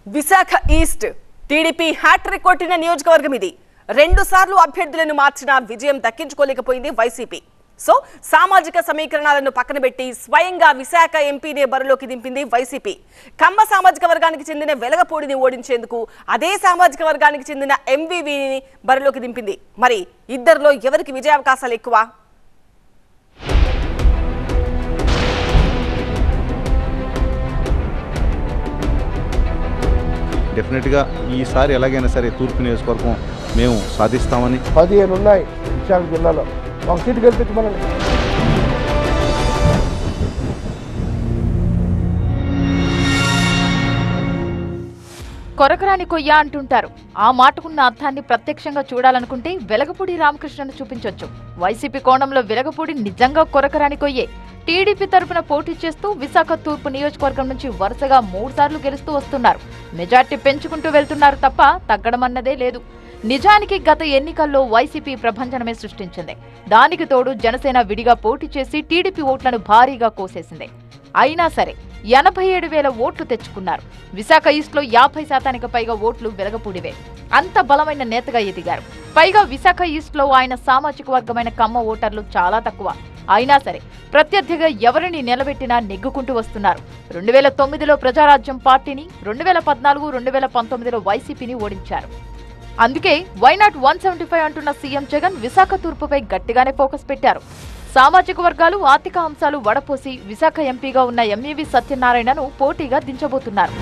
Visakha east TDP hat trick కొట్టిన నియోజకవర్గం ఇది రెండు సార్లు అభ్యర్థులను మార్చిన విజయం దక్కించుకోలేకపోయింది వైసీపీ సో సామాజిక సమీకరణాలను పక్కన పెట్టి స్వయంగా విశాఖ ఎంపీనే బరిలోకి దింపింది వైసీపీ కమ్మ సామాజిక వర్గానికి చెందిన వెలగపూడిని ఓడించేందుకు అదే సామాజిక వర్గానికి చెందిన ఎంవీవీని బరిలోకి దింపింది మరి ఇద్దరిలో ఎవరికి విజయావకాశాలు ఎక్కువ డెఫినెట్గా ఈసారి ఎలాగైనా సరే తూర్పు నియోజకవర్గం మేము సాధిస్తామని పదిహేను ఉన్నాయి విశాఖ జిల్లాలో ఒక సీటు గెలిపించమనండి కొరకరాని కొయ్య అంటుంటారు ఆ మాటకున్న అర్థాన్ని ప్రత్యక్షంగా చూడాలనుకుంటే వెలగపూడి రామకృష్ణను చూపించొచ్చు వైసీపీ కోణంలో వెలగపూడి నిజంగా కొరకరాని కొయ్యే టీడీపీ తరపున పోటీ చేస్తూ విశాఖ తూర్పు నియోజకవర్గం నుంచి వరుసగా మూడు సార్లు గెలుస్తూ వస్తున్నారు మెజార్టీ పెంచుకుంటూ వెళ్తున్నారు తప్ప తగ్గడం అన్నదే లేదు నిజానికి గత ఎన్నికల్లో వైసీపీ ప్రభంజనమే సృష్టించింది దానికి తోడు జనసేన విడిగా పోటీ చేసి టీడీపీ ఓట్లను భారీగా కోసేసింది అయినా సరే ఎనభై ఏడు వేల ఓట్లు తెచ్చుకున్నారు విశాఖ ఈస్ట్ లో యాభై శాతానికి పైగా ఓట్లు వెలగపూడివే అంత బలమైన నేతగా ఎదిగారు పైగా విశాఖ ఈస్ట్ లో ఆయన సామాజిక వర్గమైన కమ్మ ఓటర్లు చాలా తక్కువ అయినా సరే ప్రత్యర్థిగా ఎవరిని నిలబెట్టినా నెగ్గుకుంటూ వస్తున్నారు రెండు వేల తొమ్మిదిలో ప్రజారాజ్యం పార్టీని రెండు వేల పద్నాలుగు రెండు వేల పంతొమ్మిదిలో వైసీపీని ఓడించారు అందుకే వైనాట్ వన్ సెవెంటీ ఫైవ్ అంటున్న సీఎం జగన్ విశాఖ తూర్పుపై గట్టిగానే ఫోకస్ పెట్టారు సామాజిక వర్గాలు ఆర్థిక అంశాలు వడపోసి విశాఖ ఎంపీగా ఉన్న ఎంఈవి సత్యనారాయణను పోటీగా దించబోతున్నారు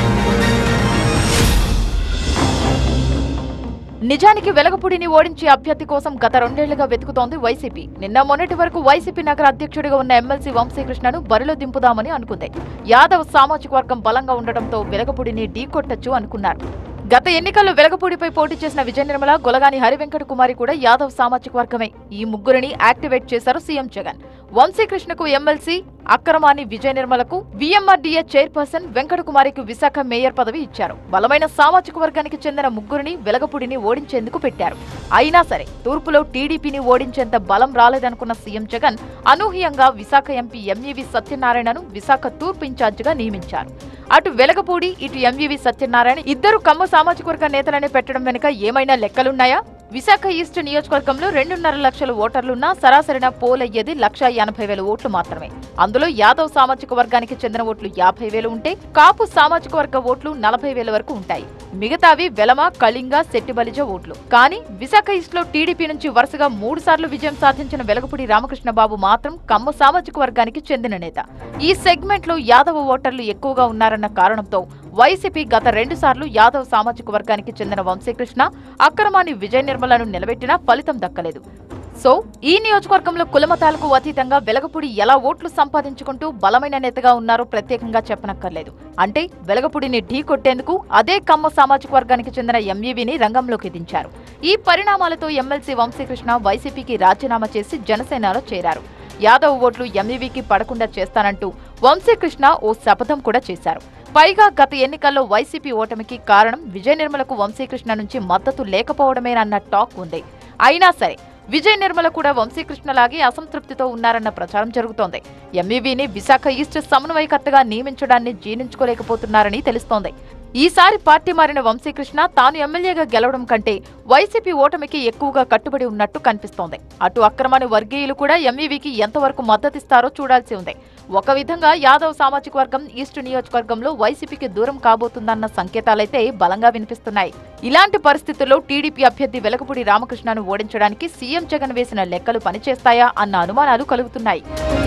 నిజానికి వెలగపూడిని ఓడించే అభ్యర్థి కోసం గత రెండేళ్లుగా వెతుకుతోంది వైసీపీ నిన్న మొన్నటి వరకు వైసీపీ నగర అధ్యక్షుడిగా ఉన్న ఎమ్మెల్సీ వంశీకృష్ణను బరిలో దింపుదామని అనుకుంది యాదవ్ సామాజిక వర్గం బలంగా ఉండటంతో వెలగపూడిని ఢీకొట్టచ్చు అనుకున్నారు గత ఎన్నికల్లో వెలగపూడిపై పోటీ చేసిన విజయ నిర్మల గొలగాని హరివెంకట కుమారి కూడా యాదవ్ సామాజిక వర్గమే ఈ ముగ్గురిని యాక్టివేట్ చేశారు సీఎం జగన్ వంశీకృష్ణకు ఎమ్మెల్సీ అక్రమాని విజయ నిర్మలకు విఎంఆర్డీఏ చైర్పర్సన్ వెంకట కుమారికి విశాఖ మేయర్ పదవి ఇచ్చారు బలమైన సామాజిక వర్గానికి చెందిన ముగ్గురిని వెలగపూడిని ఓడించేందుకు పెట్టారు అయినా సరే తూర్పులో టీడీపీని ఓడించేంత బలం రాలేదనుకున్న సీఎం జగన్ అనూహ్యంగా విశాఖ ఎంపీ ఎంఈవి సత్యనారాయణను విశాఖ తూర్పు ఇన్ఛార్జిగా నియమించారు అటు వెలగపూడి ఇటు ఎంవివి సత్యనారాయణ ఇద్దరు కమ్మ సామాజిక వర్గ నేతలనే పెట్టడం వెనుక ఏమైనా లెక్కలున్నాయా విశాఖ ఈస్ట్ నియోజకవర్గంలో రెండున్నర లక్షల ఓటర్లున్నా సరాసరిన పోల్ అయ్యేది లక్ష ఎనభై వేల ఓట్లు మాత్రమే అందులో యాదవ్ సామాజిక వర్గానికి చెందిన ఓట్లు యాభై వేలు ఉంటే కాపు సామాజిక వర్గ ఓట్లు నలభై వేల వరకు ఉంటాయి మిగతావి వెలమ కళింగ శెట్టిబలిజ ఓట్లు కానీ విశాఖ ఈస్ట్ లో టీడీపీ నుంచి వరుసగా మూడు సార్లు విజయం సాధించిన వెలగపూడి రామకృష్ణ బాబు మాత్రం కమ్మ సామాజిక వర్గానికి చెందిన నేత ఈ సెగ్మెంట్ లో యాదవ ఓటర్లు ఎక్కువగా ఉన్నారన్న కారణంతో వైసీపీ గత రెండు సార్లు యాదవ్ సామాజిక వర్గానికి చెందిన వంశీకృష్ణ అక్రమాని విజయ నిర్మలను నిలబెట్టినా ఫలితం దక్కలేదు సో ఈ నియోజకవర్గంలో కులమతాలకు అతీతంగా వెలగపూడి ఎలా ఓట్లు సంపాదించుకుంటూ బలమైన నేతగా ఉన్నారో ప్రత్యేకంగా చెప్పనక్కర్లేదు అంటే వెలగపూడిని ఢీ కొట్టేందుకు అదే కమ్మ సామాజిక వర్గానికి చెందిన ఎంఈవిని రంగంలోకి దించారు ఈ పరిణామాలతో ఎమ్మెల్సీ వంశీకృష్ణ వైసీపీకి రాజీనామా చేసి జనసేనలో చేరారు యాదవ్ ఓట్లు ఎంఈవికి పడకుండా చేస్తానంటూ వంశీకృష్ణ ఓ శపథం కూడా చేశారు పైగా గత ఎన్నికల్లో వైసీపీ ఓటమికి కారణం విజయ నిర్మలకు వంశీకృష్ణ నుంచి మద్దతు లేకపోవడమేనన్న టాక్ ఉంది అయినా సరే విజయ నిర్మల కూడా వంశీకృష్ణలాగే అసంతృప్తితో ఉన్నారన్న ప్రచారం జరుగుతోంది ఎంఈవీని విశాఖ ఈస్ట్ సమన్వయకర్తగా నియమించడాన్ని జీర్ణించుకోలేకపోతున్నారని తెలుస్తోంది ఈసారి పార్టీ మారిన వంశీకృష్ణ తాను ఎమ్మెల్యేగా గెలవడం కంటే వైసీపీ ఓటమికి ఎక్కువగా కట్టుబడి ఉన్నట్టు కనిపిస్తోంది అటు అక్రమాని వర్గీయులు కూడా ఎంఈవీకి ఎంతవరకు మద్దతిస్తారో చూడాల్సి ఉంది ఒక విధంగా యాదవ్ సామాజిక వర్గం ఈస్ట్ నియోజకవర్గంలో వైసీపీకి దూరం కాబోతుందన్న సంకేతాలైతే బలంగా వినిపిస్తున్నాయి ఇలాంటి పరిస్థితుల్లో టీడీపీ అభ్యర్థి వెలగపూడి రామకృష్ణను ఓడించడానికి సీఎం జగన్ వేసిన లెక్కలు పనిచేస్తాయా అన్న అనుమానాలు కలుగుతున్నాయి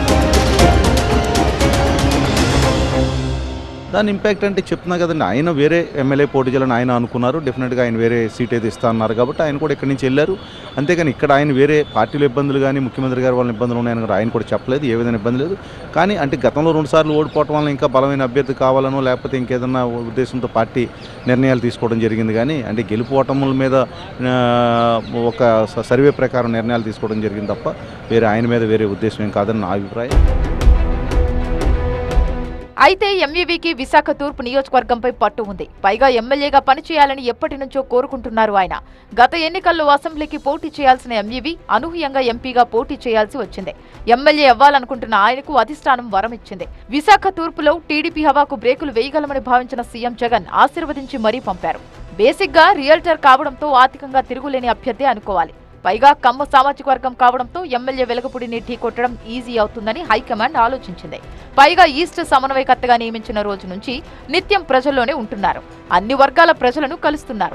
దాని ఇంపాక్ట్ అంటే చెప్తున్నా కదండి ఆయన వేరే ఎమ్మెల్యే పోటీ చేయాలని ఆయన అనుకున్నారు డెఫినెట్గా ఆయన వేరే సీట్ అయితే ఇస్తా అన్నారు కాబట్టి ఆయన కూడా ఇక్కడి నుంచి వెళ్ళారు అంతేగాని ఇక్కడ ఆయన వేరే పార్టీలో ఇబ్బందులు కానీ ముఖ్యమంత్రి గారు వాళ్ళ ఇబ్బందులు ఉన్నాయని కూడా ఆయన కూడా చెప్పలేదు ఏ విధంగా ఇబ్బంది లేదు కానీ అంటే గతంలో రెండు సార్లు ఓడిపోవటం వల్ల ఇంకా బలమైన అభ్యర్థి కావాలనో లేకపోతే ఇంకేదన్నా ఉద్దేశంతో పార్టీ నిర్ణయాలు తీసుకోవడం జరిగింది కానీ అంటే గెలుపు ఓటముల మీద ఆ, ఒక స- సర్వే ప్రకారం నిర్ణయాలు తీసుకోవడం జరిగింది తప్ప వేరే ఆయన మీద వేరే ఉద్దేశం ఏం కాదని నా అభిప్రాయం అయితే ఎంఈవీకి విశాఖ తూర్పు నియోజకవర్గంపై పట్టు ఉంది పైగా ఎమ్మెల్యేగా పనిచేయాలని ఎప్పటి నుంచో కోరుకుంటున్నారు ఆయన గత ఎన్నికల్లో అసెంబ్లీకి పోటీ చేయాల్సిన ఎంఈవీ అనూహ్యంగా ఎంపీగా పోటీ చేయాల్సి వచ్చింది ఎమ్మెల్యే అవ్వాలనుకుంటున్న ఆయనకు అధిష్టానం వరం ఇచ్చింది విశాఖ తూర్పులో టీడీపీ హవాకు బ్రేకులు వేయగలమని భావించిన సీఎం జగన్ ఆశీర్వదించి మరీ పంపారు బేసిక్గా రియల్టర్ కావడంతో ఆర్థికంగా తిరుగులేని అభ్యర్థి అనుకోవాలి పైగా కమ్మ సామాజిక వర్గం కావడంతో ఎమ్మెల్యే వెలగపూడిని ఢీకొట్టడం ఈజీ అవుతుందని హైకమాండ్ ఆలోచించింది పైగా ఈస్ట్ సమన్వయకర్తగా నియమించిన రోజు నుంచి నిత్యం ప్రజల్లోనే ఉంటున్నారు అన్ని వర్గాల ప్రజలను కలుస్తున్నారు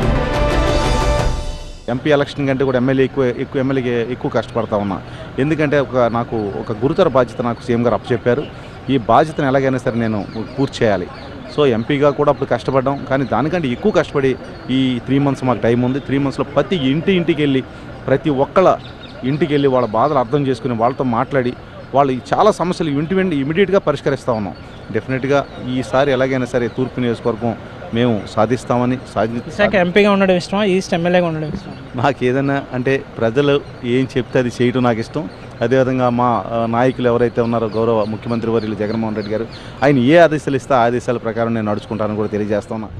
ఎంపీ ఎలక్షన్ కంటే కూడా ఎమ్మెల్యే ఎక్కువ ఎక్కువ ఎమ్మెల్యేకి ఎక్కువ కష్టపడతా ఉన్నా ఎందుకంటే ఒక నాకు ఒక గురుతర బాధ్యత నాకు సీఎం గారు అప్పచెప్పారు ఈ బాధ్యతను ఎలాగైనా సరే నేను పూర్తి చేయాలి సో ఎంపీగా కూడా అప్పుడు కష్టపడ్డాం కానీ దానికంటే ఎక్కువ కష్టపడి ఈ త్రీ మంత్స్ మాకు టైం ఉంది త్రీ మంత్స్లో ప్రతి ఇంటి ఇంటికి వెళ్ళి ప్రతి ఒక్కళ్ళ ఇంటికి వెళ్ళి వాళ్ళ బాధలు అర్థం చేసుకుని వాళ్ళతో మాట్లాడి వాళ్ళు ఈ చాలా సమస్యలు ఇంటి వెంట ఇమీడియట్గా పరిష్కరిస్తూ ఉన్నాం డెఫినెట్గా ఈసారి ఎలాగైనా సరే తూర్పు నియోజకవర్గం మేము సాధిస్తామని సాధి విశాఖ ఎంపీగా ఉండడం ఇష్టమా ఈస్ట్ ఎమ్మెల్యేగా ఉండడం ఇష్టం నాకు ఏదైనా అంటే ప్రజలు ఏం చెప్తే అది చేయటం నాకు ఇష్టం అదేవిధంగా మా ఆ, నాయకులు ఎవరైతే ఉన్నారో గౌరవ ముఖ్యమంత్రి వర్యులు జగన్మోహన్ రెడ్డి గారు ఆయన ఏ ఆదేశాలు ఇస్తే ఆ ఆదేశాల ప్రకారం నేను నడుచుకుంటానని కూడా తెలియజేస్తున్నా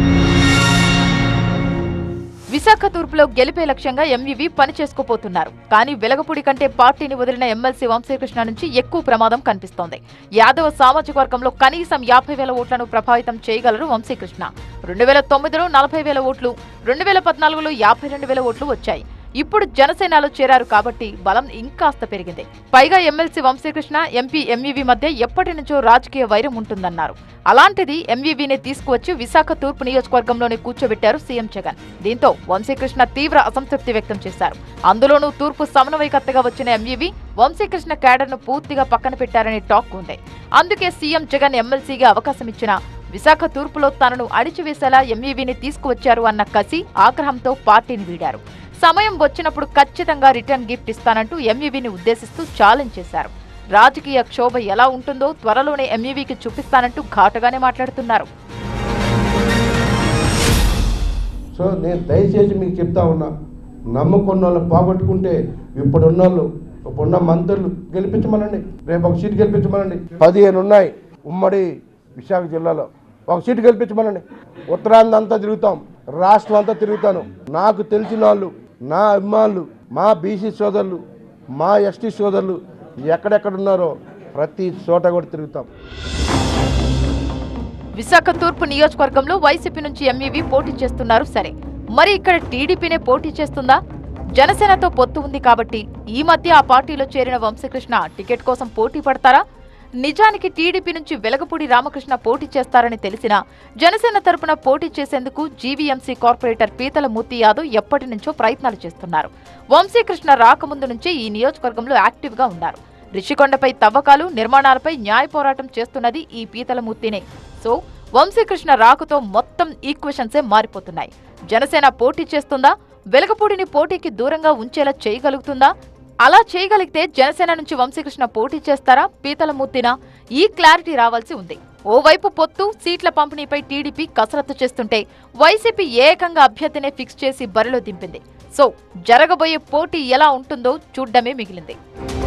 విశాఖ తూర్పులో గెలిపే లక్ష్యంగా ఎంవీవీ పని చేసుకోపోతున్నారు కానీ వెలగపూడి కంటే పార్టీని వదిలిన ఎమ్మెల్సీ వంశీకృష్ణ నుంచి ఎక్కువ ప్రమాదం కనిపిస్తోంది యాదవ సామాజిక వర్గంలో కనీసం యాభై వేల ఓట్లను ప్రభావితం చేయగలరు వంశీకృష్ణ రెండు వేల తొమ్మిదిలో నలభై వేల ఓట్లు రెండు వేల పద్నాలుగులో యాభై రెండు వేల ఓట్లు వచ్చాయి ఇప్పుడు జనసేనలో చేరారు కాబట్టి బలం ఇంకాస్త పెరిగింది పైగా ఎమ్మెల్సీ వంశీకృష్ణ ఎంపీ ఎంఈవీ మధ్య ఎప్పటి నుంచో రాజకీయ వైరం ఉంటుందన్నారు అలాంటిది ఎంవీవీని తీసుకువచ్చి విశాఖ తూర్పు నియోజకవర్గంలోనే కూర్చోబెట్టారు సీఎం జగన్ దీంతో వంశీకృష్ణ తీవ్ర అసంతృప్తి వ్యక్తం చేశారు అందులోనూ తూర్పు సమన్వయకర్తగా వచ్చిన ఎంవీవీ వంశీకృష్ణ క్యాడర్ను పూర్తిగా పక్కన పెట్టారనే టాక్ ఉంది అందుకే సీఎం జగన్ ఎమ్మెల్సీగా అవకాశం ఇచ్చిన విశాఖ తూర్పులో తనను అడిచివేసేలా ఎంఈవీని తీసుకువచ్చారు అన్న కసి ఆగ్రహంతో పార్టీని వీడారు సమయం వచ్చినప్పుడు ఖచ్చితంగా రిటర్న్ గిఫ్ట్ ఇస్తానంటూ ఎంఈవీని ఉద్దేశిస్తూ ఛాలెంజ్ చేశారు రాజకీయ క్షోభ ఎలా ఉంటుందో త్వరలోనే ఎంఈవీకి చూపిస్తానంటూ ఘాటుగానే మాట్లాడుతున్నారు సో నేను దయచేసి మీకు చెప్తా ఉన్నా నమ్ముకున్న వాళ్ళు పోగొట్టుకుంటే ఇప్పుడున్న వాళ్ళు ఇప్పుడున్న మంత్రులు గెలిపించమనండి రేపు ఒక సీటు గెలిపించమనండి పదిహేను ఉన్నాయి ఉమ్మడి విశాఖ జిల్లాలో ఒక సీటు గెలిపించమనండి ఉత్తరాంధ్ర అంతా తిరుగుతాం రాష్ట్రం అంతా తిరుగుతాను నాకు తెలిసిన వాళ్ళు నా అభిమానులు మా బీసీ సోదరులు మా ఎస్టీ సోదరులు ఎక్కడెక్కడ ఉన్నారో ప్రతి చోట కూడా తిరుగుతాం విశాఖ తూర్పు నియోజకవర్గంలో వైసీపీ నుంచి ఎంఈవీ పోటీ చేస్తున్నారు సరే మరి ఇక్కడ టీడీపీనే పోటీ చేస్తుందా జనసేనతో పొత్తు ఉంది కాబట్టి ఈ మధ్య ఆ పార్టీలో చేరిన వంశకృష్ణ టికెట్ కోసం పోటీ పడతారా నిజానికి టీడీపీ నుంచి వెలగపూడి రామకృష్ణ పోటీ చేస్తారని తెలిసినా జనసేన తరపున పోటీ చేసేందుకు జీవీఎంసీ కార్పొరేటర్ పీతల మూర్తి యాదవ్ ఎప్పటి నుంచో ప్రయత్నాలు చేస్తున్నారు వంశీకృష్ణ రాకముందు నుంచే ఈ నియోజకవర్గంలో యాక్టివ్గా ఉన్నారు రిషికొండపై తవ్వకాలు నిర్మాణాలపై న్యాయ పోరాటం చేస్తున్నది ఈ పీతలమూర్తినే సో వంశీకృష్ణ రాకతో మొత్తం ఈక్వేషన్సే మారిపోతున్నాయి జనసేన పోటీ చేస్తుందా వెలగపూడిని పోటీకి దూరంగా ఉంచేలా చేయగలుగుతుందా అలా చేయగలిగితే జనసేన నుంచి వంశీకృష్ణ పోటీ చేస్తారా పీతలమూర్తినా ఈ క్లారిటీ రావాల్సి ఉంది ఓవైపు పొత్తు సీట్ల పంపిణీపై టీడీపీ కసరత్తు చేస్తుంటే వైసీపీ ఏకంగా అభ్యర్థినే ఫిక్స్ చేసి బరిలో దింపింది సో జరగబోయే పోటీ ఎలా ఉంటుందో చూడ్డమే మిగిలింది